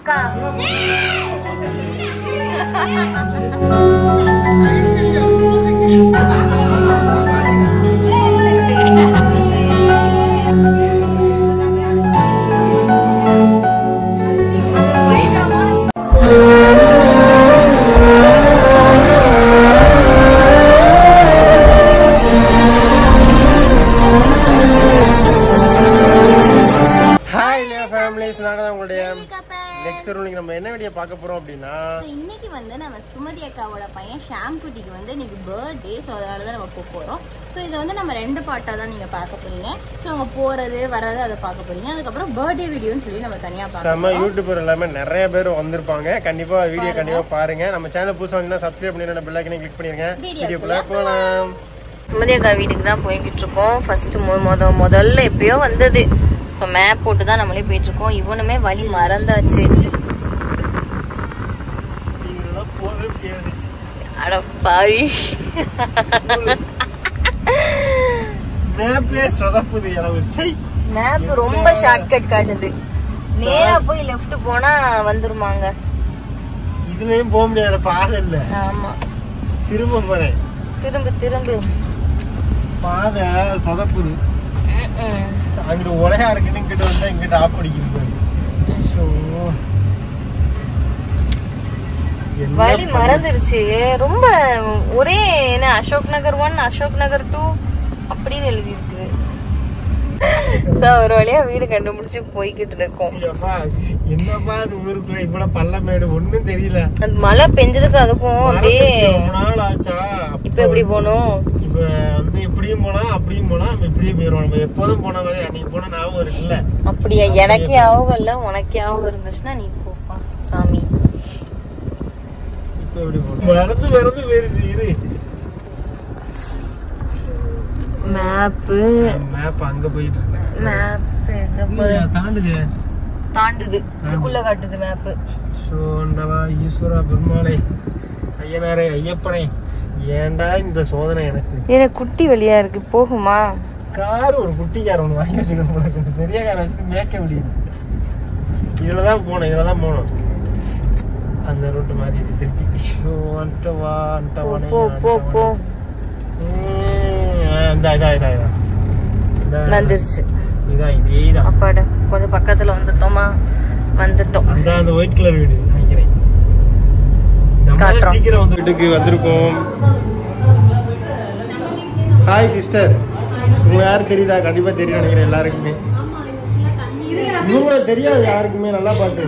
அக்கா ஹாய் இல்லையா ஃபேமிலிஸ் நாங்கள் தான் உங்களுடைய நெக்ஸ்ட் இன்னைக்கு நம்ம என்ன வீடியோ பார்க்க போறோம் அப்படின்னா So, இன்னைக்கு வந்து நம்ம சுமதி அக்காவோட பையன் ஷாம் குட்டிக்கு வந்து இன்னைக்கு பர்த்டே ஸோ அதனால தான் நம்ம போக போகிறோம் ஸோ இதை வந்து நம்ம ரெண்டு பார்ட்டாக தான் நீங்கள் பார்க்க போறீங்க ஸோ அங்கே போகிறது வர்றது அதை பார்க்க போறீங்க அதுக்கப்புறம் பர்த்டே வீடியோன்னு சொல்லி நம்ம தனியாக பார்க்க செம்ம யூடியூபர் எல்லாமே நிறைய பேர் வந்திருப்பாங்க கண்டிப்பா வீடியோ கண்டிப்பா பாருங்க நம்ம சேனல் புதுசா வந்தீங்கன்னா சப்ஸ்கிரைப் பண்ணிடுங்க பெல் ஐக்கனை கிளிக் பண்ணிருங்க வீடியோக்குள்ள போலாம் சுமதி அக்கா வீட்டுக்கு தான் போய்கிட்டு இருக்கோம் ஃபர்ஸ்ட் முத முதல்ல எப்பயோ வந்தது ஸோ மேப் போட்டு தான் நம்மளே போயிட்டு இருக்கோம் இவனுமே வழி மறந்தாச்சு இதெல்லாம் போகவே முடியாது அட பாவி மேப்பே சொதப்புது அளவு சை மேப் ரொம்ப ஷார்ட்கட் காட்டுது நேரா போய் லெஃப்ட் போனா வந்துருமாங்க இதுலயும் போக முடியாத பாதை இல்ல ஆமா திரும்ப போறேன் திரும்ப திரும்ப பாதை சொதப்புது ம்ம். அங்கிட்டு உலையா இருக்குன்னு இங்கிட்ட வந்தா இங்கிட்ட ஆப் அடிக்குது பாரு. ஷோ. என்ன வழி பண்ண- மறந்துருச்சு ரொம்ப ஒரே என்ன அசோக் நகர் ஒன் அசோக் நகர் டூ அப்படின்னு எழுதி இருக்கு சோ ஒரு வழியா வீடு கண்டுபிடிச்சு போய்கிட்டு இருக்கோம் ஐயப்பா, என்னப்பா இது ஊருக்குள்ள இவ்வளவு பள்ளமேடு ஒண்ணும் தெரியல அந்த மழை பெஞ்சதுக்கு அதுக்கும் அப்படியே மறந்துச்சு, ரொம்ப நாள் ஆச்சா இப்ப எப்படி போகணும் இப்ப வந்து இப்படியும் போனா அப்படியும் போனா நம்ம இப்படியும் போயிடுவோம் நம்ம எப்போதும் போன மாதிரி அன்னைக்கு போன ஞாபகம் இருக்குல்ல அப்படியா எனக்கே ஞாபகம் இல்ல உனக்கு ஞாபகம் இருந்துச்சுன்னா நீ போப்பா சாமி இப்ப எப்படி போகணும் மறந்து மறந்து போயிருச்சு இரு மேப்பு மேப் அங்க போயிட்டு இருக்கேன் மேப் தாண்டுது தாண்டுது இதுக்குள்ள காட்டுது மேப்பு சோண்டவா ஈஸ்வரா பெருமாளை ஐயனாரே ஐயப்பனை ஏன்டா இந்த சோதனை எனக்கு எனக்கு குட்டி வழியா இருக்கு போகுமா கார் ஒரு குட்டி கார் ஒன்று வாங்கி வச்சுக்கணும் போல இருக்கு. இந்த பெரிய காரை வச்சுட்டு மேய்க்க முடியுது இதுல தான் போனோம் இதுல தான் போனோம் அந்த ரூட்டு மாதிரி இது திருப்பி ஐயோ, வந்துட்டு வா வந்துட்டு போ, வானே, போ போ வந்துட்டு போ வானே. ம், ஆ, இந்தா இதா இதா இதா இதா. வந்துருச்சு இதான் இதே தான் அப்பாடா கொஞ்சம் பக்கத்துல வந்துட்டோமா வந்துட்டோம் அந்த அந்த ஒயிட் கலர் வீடு நினைக்கிறேன் நம்ம காட்டுறோம். சீக்கிரம் வந்து வீட்டுக்கு வந்திருக்கோம் ஹாய் சிஸ்டர் உங்க யாரும் தெரியுதா கண்டிப்பா தெரியும் நினைக்கிறேன் எல்லாருக்குமே இவங்கள தெரியாது யாருக்குமே நல்லா பார்த்து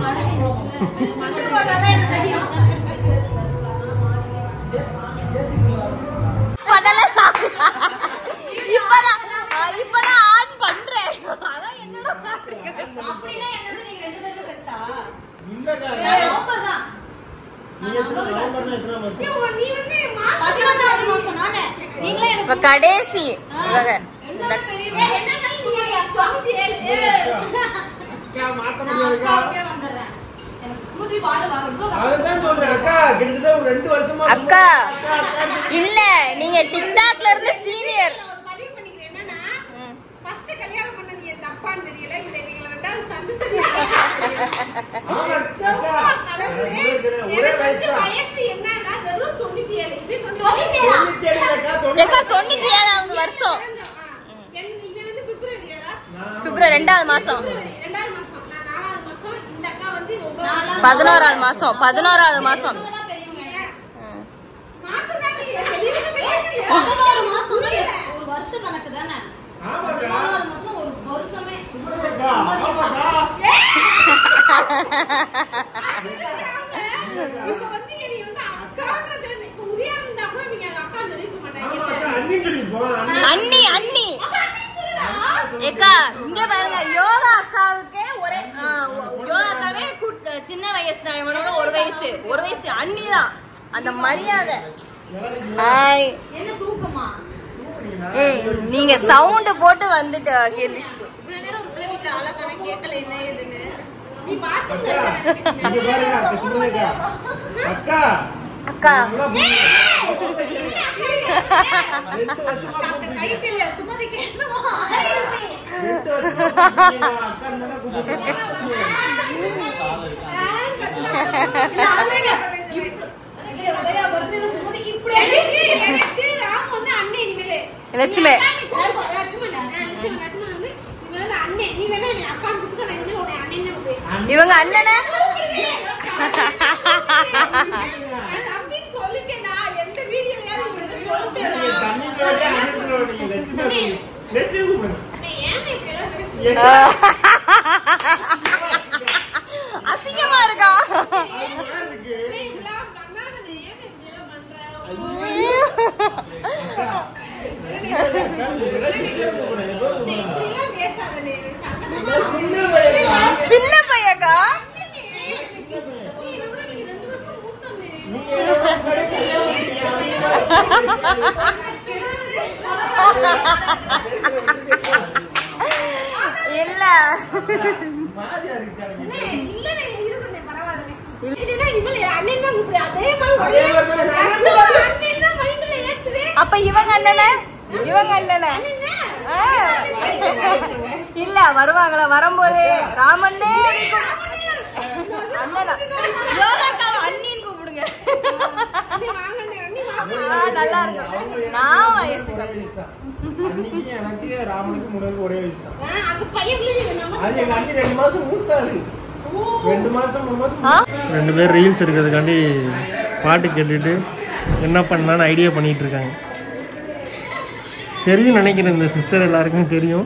இப்பதான் ஆன் பண்றேன் அதான் என்னடா இல்லக்கா நீ எத்தனை நவம்பர்ல எத்தனை மாசம் இப்ப கடைசி இவங்க அக்கா மாத்த முடியாதுக்கா அதுதான் சொல்றேன் அக்கா கிட்டத்தட்ட ஒரு ரெண்டு வருஷமா அக்கா இல்ல நீங்க டிக்டாக்ல இருந்து சீனியர் ஆமா, அக்கா. ஒரே வயசு தான். தொண்ணூத்தி ஏழு அக்கா, தொண்ணூத்தி ஏக்கா தொண்ணூத்தி ஏழாவது வருஷம் பிப்ரவரி ரெண்டாவது மாசம் பதினோராவது மாசம் பதினோராவது மாசம் ஆமாக்கா. சுமதியக்கா, ஆமாக்கா. ஆமாக்கா, அண்ணின்னு சொல்லிருப்போம். அண்ணி. அண்ணி அண்ணி ஏக்கா இங்க பாருங்க யோகா அக்காவுக்கே ஒரே ஆ, யோகா அக்காவே குட்- சின்ன வயசு தான் இவனோட ஒரு வயசு ஒரு வயசு அண்ணி தான் அந்த மரியாதை ஹாய் ஏய், நீங்க சவுண்ட் போட்டு வந்துட்டு கேள்விச்சிட்டு இங்க பாருங்க, அக்கா, சுமதியக்கா. அக்கா அக்கா நல்லா புரியுது. ரெண்டு வருஷமா கூப்பிட்டு- ரெண்டு வருஷமா கூப்பிட்டீங்க. அக்கான்னு தானே கூப்பிட்டு இல்ல, அதுலங்க. இப்ப- இல்ல, உதயா birthday ல சொல்லும்போது இப்படி எனக்கு எனக்கு ராம் வந்து அண்ணன் இனிமேலு. லட்சுமி. நீ அக்கா, நீ கோபம். லட்சுமண், ஆ, லட்சுமண், லட்சுமண் வந்து இனிமேல் வந்து அண்ணன். நீ வேணா என்னை அக்கான்னு கூப்பிட்டுக்கோ, நான் இனிமேல் உன்னை அண்ணன்னு கூப்பிடுவேன். இவங்க அண்ணனை நான் தம்பின்னு சொல்லிட்டேன்டா. எந்த வீடியோலயாவது இவங்க சொல்லிட்டேன்டா. தண்ணி போட்டு அனுப்பிடுவோம் நீங்க லட்சுமி லட்சுமி கூப்பிடுங்க அண்ணே, ஏன் இப்படி எல்லாம் பேசுறீங்க? அசிங்கமா இருக்கா இருக்கு அண்ணே, இப்படிலாம் பண்ணாதண்ணே. ஏன் இப்படி எல்லாம் பண்ற? அண்ணே, இப்படிலாம் பேசாதண்ணே. எனக்கு சங்கடமா இருக்கு. சின்ன பையக்கா அண்ணே, நீ இதை விட நீங்க ரெண்டு வருஷம் மூத்தண்ணே. இல்ல மாதிரியா இருக்காங்க அண்ணே, இல்லண்ணே, இருக்குண்ணே, பரவாயில்லண்ணே. இல்லைன்னா இனிமேல் அண்ணன் தான் கூப்பிடு. அதே மாதிரி அதே ஒரே- மாதிரி தான் நானும் maximum அண்ணன் தான் மைண்ட்ல ஏத்துவேன். அப்ப இவங்க அண்ணனை இவங்க அண்ணனை அண்ணன் ஆ. இல்ல வருவாங்களா வரும்போது ராமண்ணே அப்படி கூப்பிடு. அண்ணனா யோகாக்காவை அண்ணின்னு கூப்பிடுங்க அண்ணே வாங்கண்ணே, அண்ணே வாங்க. ஆ, நல்லா இருக்கும் நான் வயசு கம்மி அன்னைக்கு எனக்கு ராமனுக்கு முருகனுக்கு ஒரே வயசு தான் ஆ, அந்த பையன் பிள்ளைங்க நம்ம அது எங்க அண்ணி ரெண்டு மாசம் மூத்தாது ரெண்டு மாசம் மூணு மாசம் ஆ? ரெண்டு பேர் ரீல்ஸ் எடுக்கிறதுக்காண்டி பாட்டு கேட்டுட்டு என்ன பண்ணலான்னு ஐடியா பண்ணிட்டு இருக்காங்க தெரியும் நினைக்கிறேன் இந்த சிஸ்டர் எல்லாருக்கும் தெரியும்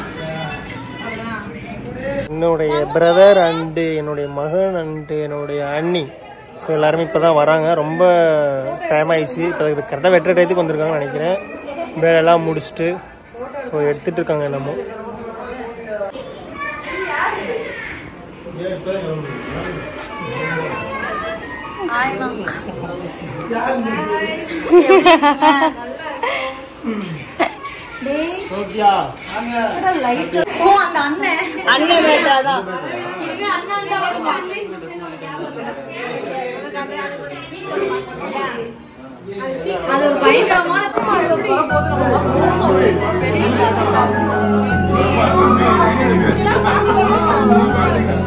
என்னுடைய பிரதர் அண்டு என்னுடைய மகன் அண்டு என்னுடைய அண்ணி ஸோ எல்லாருமே இப்போ தான் வராங்க ரொம்ப டைம் ஆயிடுச்சு இப்போ கரெக்டாக வெட்டுற டயத்துக்கு வந்திருக்காங்கன்னு நினைக்கிறேன் வேலையெல்லாம் முடிச்சுட்டு ஸோ எடுத்துட்டு இருக்காங்க என்னமோ சோபியா ஓ அந்த அண்ணன் அண்ணன் மேட்டாதான் இனிமே அண்ணன் தான் வருவாங்க அது ஒரு பயங்கரமான Thank you.